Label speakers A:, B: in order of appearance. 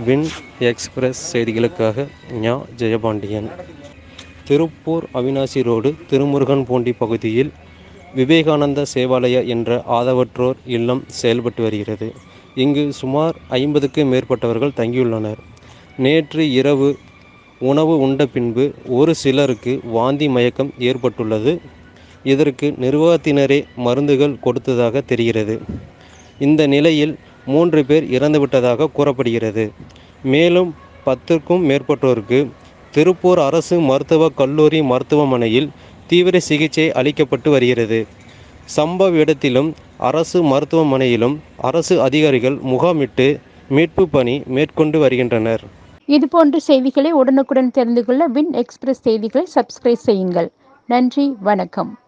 A: win express செய்திகளுக்காக ஞா Jayapandian Tiruppur Avinashi road Thirumuruganpoondi பகுதியில் விவேகானந்தா சேவாலயா என்ற ஆதவற்றோர் இல்லம் செயல்பட்டு வருகிறது இங்கு சுமார் ஐம்பதுக்கு மேற்பட்டவர்கள் தங்கியுள்ளனர் நேற்று இரவு உணவு உண்ட பின்பு ஒரு சிலருக்கு வாந்தி மயக்கம் ஏற்பட்டுள்ளது இதற்கு நிர்வாகத்தினரே மருந்துகள் கொடுத்ததாக தெரிகிறது இந்த நிலையில் மூன்று பேர் இறந்துவிட்டதாக கூறப்படுகிறது மேலும் பத்திற்கும் மேற்பட்டோருக்கு திருப்பூர் அரசு மருத்துவக் கல்லூரி மருத்துவமனையில் தீவிர சிகிச்சை அளிக்கப்பட்டு வருகிறது சம்பவ இடத்திலும் அரசு மருத்துவமனையிலும் அரசு அதிகாரிகள் முகாமிட்டு மீட்பு பணி மேற்கொண்டு வருகின்றனர்
B: இதுபோன்ற செய்திகளை உடனுக்குடன் தெரிந்து கொள்ள வின் எக்ஸ்பிரஸ் செய்திகளை சப்ஸ்கிரைப் செய்யுங்கள் நன்றி வணக்கம்